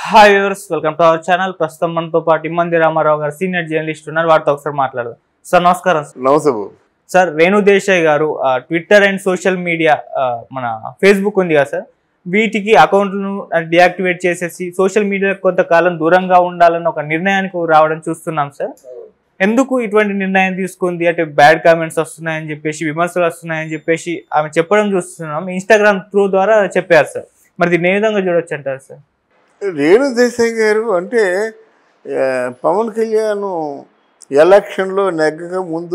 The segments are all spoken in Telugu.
Hi viewers welcome to our channel ప్రస్తుతం మనతో పాటు ఇమ్మంది రామారావు గారు సీనియర్ జర్నలిస్ట్ ఉన్నారు వారితో ఒకసారి మాట్లాడదాం సార్ నమస్కారం సార్. నమస్తే బాబు సార్ రేణు దేశాయ్ గారు ఆ, ట్విట్టర్ అండ్ సోషల్ మీడియా ఆ, మన ఫేస్బుక్ ఉంది కదా సార్ వీటికి అకౌంట్లను డియాక్టివేట్ చేసేసి సోషల్ మీడియా కొంతకాలం దూరంగా ఉండాలని ఒక నిర్ణయానికి రావడం చూస్తున్నాం సార్ ఎందుకు ఇటువంటి నిర్ణయం తీసుకుంది అంటే బ్యాడ్ కామెంట్స్ వస్తున్నాయని చెప్పేసి విమర్శలు వస్తున్నాయని చెప్పేసి ఆమె చెప్పడం చూస్తున్నాం ఇన్స్టాగ్రామ్ త్రూ ద్వారా చెప్పారు సార్ మరి దీన్ని ఏ విధంగా చూడొచ్చు అంటారు సార్ రేణు దేశాయ్ గారు అంటే ఆ, పవన్ కళ్యాణ్ ఎలక్షన్లో నెగ్గక ముందు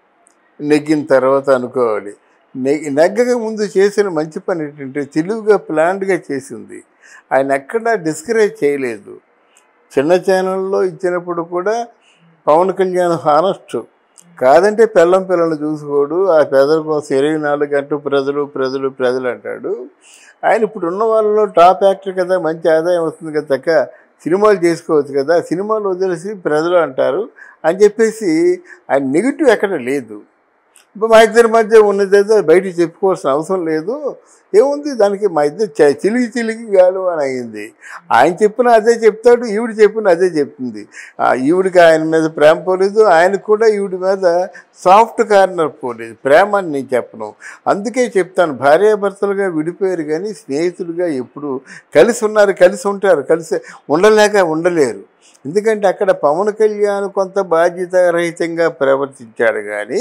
నెగ్గిన తర్వాత అనుకోవాలి నెగ్ నెగ్గక ముందు చేసిన మంచి పని ఏంటంటే తెలివిగా ప్లాన్డ్గా చేసింది ఆయన ఎక్కడా డిస్కరేజ్ చేయలేదు చిన్న ఛానల్లో ఇచ్చినప్పుడు కూడా పవన్ కళ్యాణ్ హానెస్ట్ కాదంటే పెళ్ళం పిల్లలు చూసుకోడు ఆ ప్రజల కోసం ఇరవై నాలుగు గంటలు ప్రజలు ప్రజలు ప్రజలు అంటాడు ఆయన ఇప్పుడు ఉన్న వాళ్ళలో టాప్ యాక్టర్ కదా మంచి ఆదాయం వస్తుంది కదా తక్క సినిమాలు చేసుకోవచ్చు కదా సినిమాలు వదిలేసి ప్రజలు అంటారు అని చెప్పేసి ఆయన నెగిటివ్ ఎక్కడ లేదు ఇప్పుడు మా ఇద్దరి మధ్య ఉన్నదేదో బయటికి చెప్పుకోవాల్సిన అవసరం లేదు ఏముంది దానికి మా ఇద్దరు చ- చిలిగి చిలిగి గాలు అని అయింది ఆయన చెప్పిన అదే చెప్తాడు ఈవిడ చెప్పిన అదే చెప్తుంది ఆ, ఈవిడికి ఆయన మీద ప్రేమ పోలేదు ఆయనకు కూడా ఈవిడి మీద సాఫ్ట్ కార్నర్ పోలేదు ప్రేమ అని నేను చెప్పను అందుకే చెప్తాను భార్యాభర్తలుగా విడిపోయారు కానీ స్నేహితులుగా ఎప్పుడు కలిసి ఉన్నారు కలిసి ఉంటారు కలిసి ఉండలేక ఉండలేరు ఎందుకంటే అక్కడ పవన్ కళ్యాణ్ కొంత బాధ్యతారహితంగా ప్రవర్తించాడు కానీ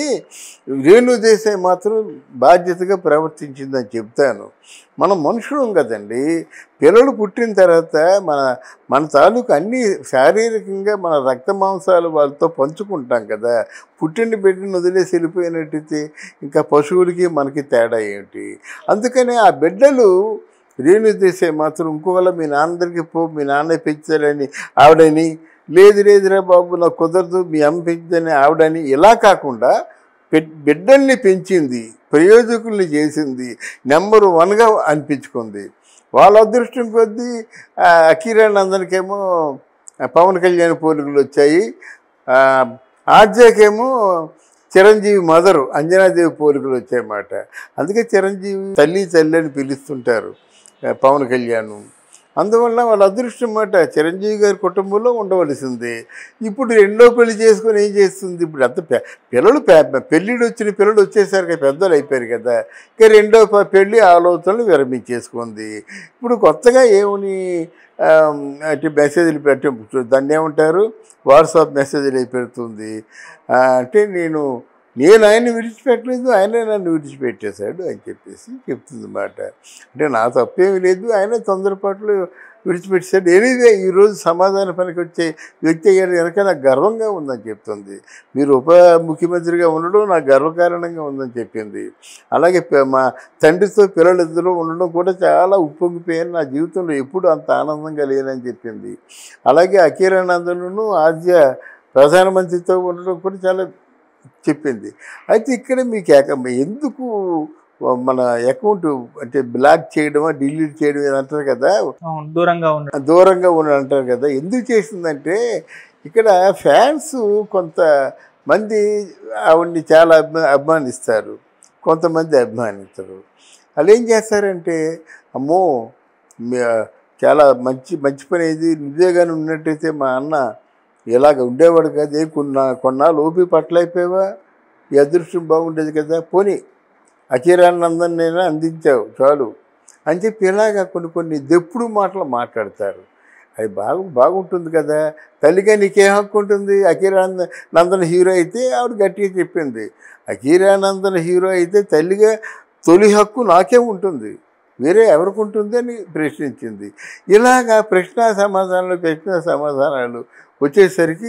రేణు దేశాయ్ మాత్రం బాధ్యతగా ప్రవర్తించిందని చెప్తాను మనం మనుషులం కదండి పిల్లలు పుట్టిన తర్వాత మన మన తాలూకు అన్ని శారీరకంగా మన రక్త మాంసాలు వాళ్ళతో పంచుకుంటాం కదా పుట్టిన బిడ్డను వదిలేసి వెళ్ళిపోయినట్టయితే ఇంకా పశువులకి మనకి తేడా ఏంటి అందుకని ఆ బిడ్డలు రేణు దేశే మాత్రం ఇంకోవేళ మీ నాన్నదరికి పో మీ నాన్న పెంచాలని ఆవిడని లేదు లేదురా బాబు నాకు కుదరదు మీ అమ్మ పెంచదని ఆవిడని ఇలా కాకుండా పె- బిడ్డల్ని పెంచింది ప్రయోజకుల్ని చేసింది నెంబర్ వన్గా అనిపించుకుంది వాళ్ళ అదృష్టం కొద్దీ ఆ, అఖీరానందన్కేమో ఆ, పవన్ కళ్యాణ్ పోలికలు వచ్చాయి ఆ, ఆర్జేకేమో చిరంజీవి మదరు అంజనాదేవి పోలికలు వచ్చాయన్నమాట అందుకే చిరంజీవి తల్లి తల్లి అని పిలుస్తుంటారు ఆ, పవన్ కళ్యాణ్ అందువల్ల వాళ్ళ అదృష్టం మాట చిరంజీవి గారి కుటుంబంలో ఉండవలసింది ఇప్పుడు రెండో పెళ్లి చేసుకొని ఏం చేస్తుంది ఇప్పుడు అంత పె- పిల్లలు పె- పెళ్ళిడు వచ్చిన పిల్లలు వచ్చేసరికి కదా పెద్దలు అయిపోయారు కదా ఇక రెండో ప- పెళ్లి ఆలోచనలు విరమించేసుకుంది ఇప్పుడు కొత్తగా ఏమని ఆ, అంటే మెసేజ్లు పెట్టి దాన్ని ఏమంటారు వాట్సాప్ మెసేజ్లు పెడుతుంది ఆ, అంటే నేను నేను ఆయన్ని విడిచిపెట్టలేదు ఆయనే నన్ను విడిచిపెట్టేశాడు అని చెప్పేసి చెప్తుంది మాట అంటే నా తప్పేమీ లేదు ఆయన తొందరపాట్లు విడిచిపెట్టేశాడు ఎనీవే ఈరోజు సమాధాన పనికి వచ్చే వ్యక్తి అయ్యాడు కనుక నాకు గర్వంగా ఉందని చెప్తుంది మీరు ఉప ముఖ్యమంత్రిగా ఉండడం నాకు గర్వకారణంగా ఉందని చెప్పింది అలాగే ప- మా తండ్రితో పిల్లలిద్దరూ ఉండడం కూడా చాలా ఉప్పొంగిపోయాను నా జీవితంలో ఎప్పుడు అంత ఆనందంగా లేనని చెప్పింది అలాగే అఖీరానందను ఆద్య ప్రధానమంత్రితో ఉండడం కూడా చాలా చెప్పింది అయితే ఇక్కడ మీకు ఏక- ఎందుకు మన అకౌంట్ అంటే బ్లాక్ చేయడమా డిలీట్ చేయడం ఇది అంటారు కదా అవును దూరంగా ఉండడం దూరంగా ఉన్న అంటారు కదా ఎందుకు చేసిందంటే ఇక్కడ ఫ్యాన్స్ కొంత మంది ఆవిడ్ని చాలా అభిమా అభిమానిస్తారు కొంతమంది అభిమానించరు వాళ్ళు ఏం చేస్తారంటే అమ్మో మీ- చాలా మంచి మంచి పని ఇది నువ్వే కానీ ఉన్నట్టయితే మా అన్న ఇలాగ ఉండేవాడు కదా ఏ కొన్న కొన్నాళ్ళు ఓపి పట్లయిపోయావా ఈ అదృష్టం బాగుండేది కదా పోనీ అఖీరానందన్ నేను అందించావు చాలు అని చెప్పి ఇలాగా కొన్ని కొన్ని దెప్పుడు మాటలు మాట్లాడతారు అది బాగు బాగుంటుంది కదా తల్లిగా నీకేం హక్కు ఉంటుంది అఖీరానంద నందన్ హీరో అయితే ఆవిడ గట్టిగా చెప్పింది అఖీరానందన్ హీరో అయితే తల్లిగా తొలి హక్కు నాకే ఉంటుంది వేరే ఎవరికి ఉంటుంది అని ప్రశ్నించింది ఇలాగా ప్రశ్న సమాధానాలు ప్రశ్న సమాధానాలు వచ్చేసరికి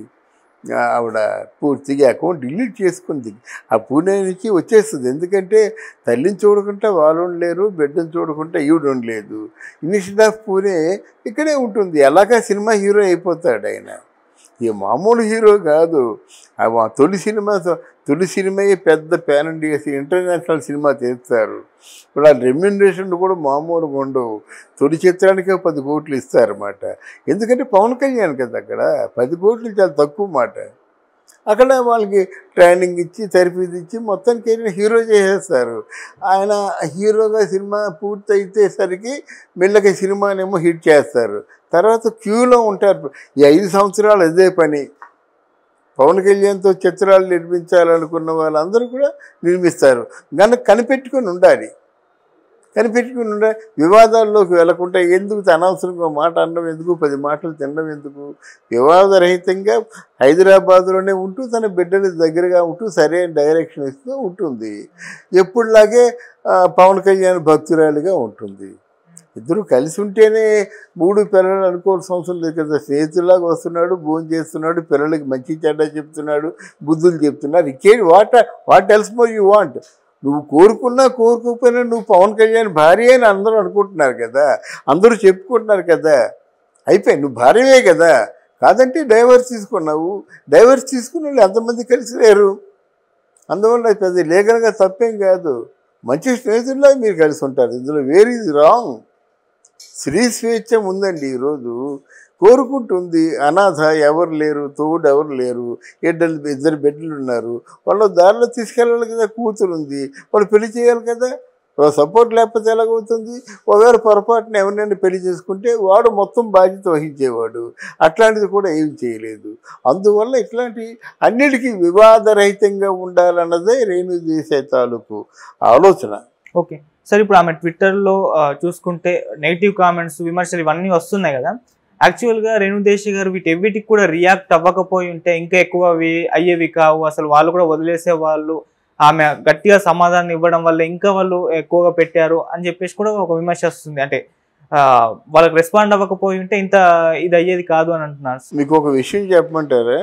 ఆ, ఆవిడ పూర్తిగా అకౌంట్ డిలీట్ చేసుకుంది ఆ పూణే నుంచి వచ్చేస్తుంది ఎందుకంటే తల్లిని చూడకుండా వాళ్ళు ఉండలేరు బిడ్డను చూడకుండా ఈవిడ ఉండలేదు ఇనిషియల్ ఆఫ్ పూణే ఇక్కడే ఉంటుంది ఎలాగా సినిమా హీరో అయిపోతాడు ఆయన ఈ మామూలు హీరో కాదు ఆ మా తొలి సినిమా తొలి సినిమాయే పెద్ద ప్యాన్ ఇండియా ఇంటర్నేషనల్ సినిమా తీస్తారు ఇప్పుడు ఆ రెమ్యునరేషన్ కూడా మామూలుగా ఉండవు తొలి చిత్రానికే పది కోట్లు ఇస్తారన్నమాట ఎందుకంటే పవన్ కళ్యాణ్ కదా అక్కడ పది కోట్లు చాలా తక్కువ మాట అక్కడ వాళ్ళకి ట్రైనింగ్ ఇచ్చి తెరపీది ఇచ్చి మొత్తానికి ఆయన హీరో చేసేస్తారు ఆయన హీరోగా సినిమా పూర్తి అయితేసరికి మెల్లగా సినిమానేమో హిట్ చేస్తారు తర్వాత క్యూలో ఉంటారు ఈ ఐదు సంవత్సరాలు అదే పని పవన్ కళ్యాణ్తో చిత్రాలు నిర్మించాలనుకున్న వాళ్ళందరూ కూడా నిర్మిస్తారు కనుక కనిపెట్టుకొని ఉండాలి కనిపెట్టుకుని ఉండాలి వివాదాల్లోకి వెళ్లకుండా ఎందుకు అనవసరంగా ఒక మాట అనడం ఎందుకు పది మాటలు తినడం ఎందుకు వివాదరహితంగా హైదరాబాద్లోనే ఉంటూ తన బిడ్డల దగ్గరగా ఉంటూ సరైన డైరెక్షన్ ఇస్తూ ఉంటుంది ఎప్పుడులాగే ఆ, పవన్ కళ్యాణ్ భక్తురాలుగా ఉంటుంది ఇద్దరు కలిసి ఉంటేనే మూడు పిల్లలు అనుకోవాల్సిన అవసరం లేదు కదా స్నేహితులాగా వస్తున్నాడు భోజనం చేస్తున్నాడు పిల్లలకి మంచి చెడ్డ చెప్తున్నాడు బుద్ధులు చెప్తున్నాడు ఇంకేంటి what what else more you want నువ్వు కోరుకున్నా కోరుకోకపోయినా నువ్వు పవన్ కళ్యాణ్ భార్య అని అందరూ అనుకుంటున్నారు కదా అందరూ చెప్పుకుంటున్నారు కదా అయిపోయి నువ్వు భార్యవే కదా కాదంటే డైవర్స్ తీసుకున్నావు డైవర్స్ తీసుకున్న వాళ్ళు ఎంతమంది కలిసి లేరు అందువల్ల పెద్ద లీగల్గా తప్పేం కాదు మంచి స్నేహితుల్లో మీరు కలిసి ఉంటారు ఇందులో వేర్ ఈజ్ రాంగ్ స్త్రీ స్వేచ్ఛ ఉందండి ఈరోజు కోరుకుంటుంది అనాథ ఎవరు లేరు తోడు ఎవరు లేరు ఇద్దరు ఇద్దరు బిడ్డలు ఉన్నారు వాళ్ళ దారిలో తీసుకెళ్ళాలి కదా కూతురు ఉంది వాళ్ళు పెళ్లి చేయాలి కదా సపోర్ట్ లేకపోతే ఎలాగవుతుంది ఒకవేళ పొరపాటున ఎవరినైనా పెళ్లి చేసుకుంటే వాడు మొత్తం బాధ్యత వహించేవాడు అట్లాంటిది కూడా ఏం చేయలేదు అందువల్ల ఇట్లాంటి అన్నిటికీ వివాదరహితంగా ఉండాలన్నదే రేణు దేశాయ్ తాలూకు ఆలోచన ఓకే సార్ ఇప్పుడు ఆమె ట్విట్టర్లో ఆ, చూసుకుంటే నెగిటివ్ కామెంట్స్ విమర్శలు ఇవన్నీ వస్తున్నాయి కదా యాక్చువల్గా రేణుదేశి గారు వీటి ఎవిటికి కూడా రియాక్ట్ అవ్వకపోయి ఉంటే ఇంకా ఎక్కువ అవి అయ్యేవి కావు అసలు వాళ్ళు కూడా వదిలేసే వాళ్ళు ఆమె గట్టిగా సమాధానం ఇవ్వడం వల్ల ఇంకా వాళ్ళు ఎక్కువగా పెట్టారు అని చెప్పేసి కూడా ఒక విమర్శ వస్తుంది అంటే ఆ, వాళ్ళకి రెస్పాండ్ అవ్వకపోయి ఉంటే ఇంత ఇది అయ్యేది కాదు అని అంటున్నారు మీకు ఒక విషయం చెప్పమంటారా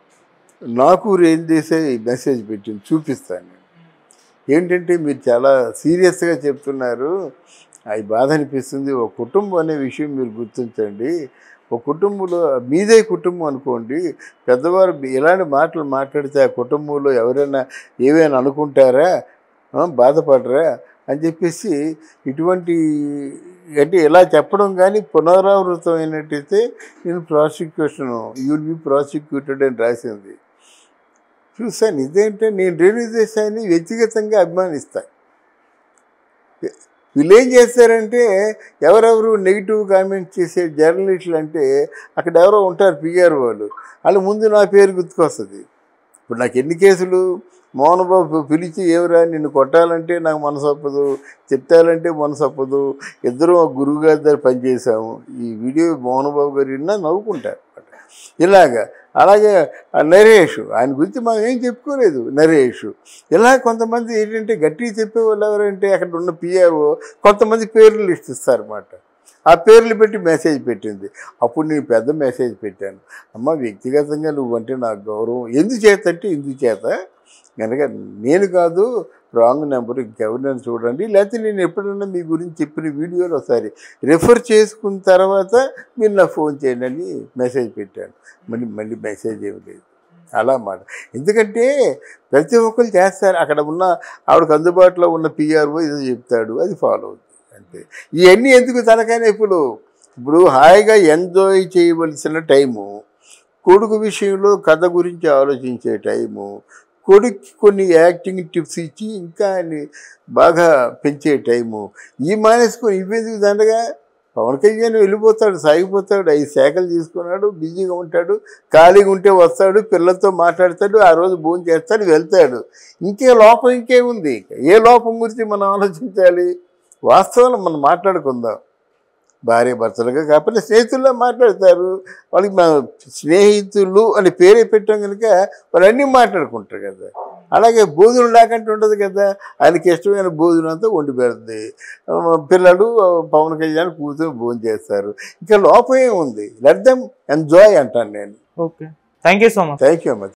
నాకు రేంజ్ చేసే మెసేజ్ పెట్టింది చూపిస్తాను నేను ఏంటంటే మీరు చాలా సీరియస్గా చెప్తున్నారు అది బాధ అనిపిస్తుంది ఒక కుటుంబం అనే విషయం మీరు గుర్తించండి ఒక కుటుంబంలో మీదే కుటుంబం అనుకోండి పెద్దవారు ఎలాంటి మాటలు మాట్లాడితే ఆ కుటుంబంలో ఎవరైనా ఏవైనా అనుకుంటారా ఆ, బాధపడరా అని చెప్పేసి ఇటువంటి అంటే ఇలా చెప్పడం కానీ పునరావృతం అయినట్టయితే నేను ప్రాసిక్యూషన్ యూల్ బి ప్రాసిక్యూటెడ్ అని రాసింది చూసాను ఇదేంటే నేను రేణు దేశాన్ని వ్యక్తిగతంగా అభిమానిస్తాను వీళ్ళు ఏం చేస్తారంటే ఎవరెవరు నెగిటివ్ కామెంట్ చేసే జర్నలిస్టులు అంటే అక్కడ ఎవరో ఉంటారు పిఆర్ వాళ్ళు వాళ్ళ ముందు నా పేరు గుర్తుకొస్తుంది ఇప్పుడు నాకు ఎన్ని కేసులు మోహన్ బాబు పిలిచి ఏవరా నిన్ను కొట్టాలంటే నాకు మనసు ఒప్పదు చెప్తాలంటే మనసు ఒప్పదు ఇద్దరం ఒక గురువు గారి దగ్గర పనిచేసాము ఈ వీడియో మోహన్ బాబు గారు విన్నా నవ్వుకుంటారు ఇలాగా అలాగే ఆ నరేష్ ఆయన గురించి మనం ఏం చెప్పుకోలేదు నరేష్ ఇలా కొంతమంది ఏంటంటే గట్టిగా చెప్పేవాళ్ళు ఎవరంటే అక్కడ ఉన్న పిఆర్ఓ కొంతమంది పేర్లు లిస్ట్ ఇస్తారన్నమాట ఆ పేర్లు పెట్టి మెసేజ్ పెట్టింది అప్పుడు నేను పెద్ద మెసేజ్ పెట్టాను అమ్మ వ్యక్తిగతంగా నువ్వంటే నాకు గౌరవం ఎందుచేత అంటే ఇందుచేత కనుక నేను కాదు రాంగ్ నెంబర్ ఇంకెవరినైనా చూడండి లేకపోతే నేను ఎప్పుడైనా మీ గురించి చెప్పిన వీడియోలు ఒకసారి రెఫర్ చేసుకున్న తర్వాత మీరు నాకు ఫోన్ చేయండి అని మెసేజ్ పెట్టాను మళ్ళీ మళ్ళీ మెసేజ్ ఏమి లేదు అలా మాట ఎందుకంటే ప్రతి ఒక్కరు చేస్తారు అక్కడ ఉన్న ఆవిడకు అందుబాటులో ఉన్న పిఆర్ఓ ఏదో చెప్తాడు అది ఫాలో అవుతుంది అంతే ఇవన్నీ ఎందుకు తనకైనా ఇప్పుడు ఇప్పుడు హాయిగా ఎంజాయ్ చేయవలసిన టైము కొడుకు విషయంలో కథ గురించి ఆలోచించే టైము కొడుక్కి కొన్ని యాక్టింగ్ టిప్స్ ఇచ్చి ఇంకా ఆయన్ని బాగా పెంచే టైము ఈ మానేసుకొని ఇవ్వేందుకు దండగా పవన్ కళ్యాణ్ వెళ్ళిపోతాడు సాగిపోతాడు ఐదు శాఖలు తీసుకున్నాడు బిజీగా ఉంటాడు ఖాళీగా ఉంటే వస్తాడు పిల్లలతో మాట్లాడతాడు ఆ రోజు భోజనం చేస్తాడు వెళ్తాడు ఇంకే లోపం ఇంకేముంది ఏ లోపం గురించి మనం ఆలోచించాలి వాస్తవాలు మనం మాట్లాడుకుందాం భార్య భర్తలుగా కాకపోతే స్నేహితుల్లో మాట్లాడతారు వాళ్ళకి మా స్నేహితులు అని పేరే పెట్టాం కనుక వాళ్ళు అన్నీ మాట్లాడుకుంటారు కదా అలాగే భోజనం లేకంటే ఉండదు కదా ఆయనకి ఇష్టమైన భోజనం అంతా వండి పెడుతుంది ఆ, పిల్లలు ఆ, పవన్ కళ్యాణ్ కూతురు భోజనం చేస్తారు ఇంకా లోపం ఏముంది లెట్ దెమ్ ఎంజాయ్ అంటాను నేను okay thank you so much thank you much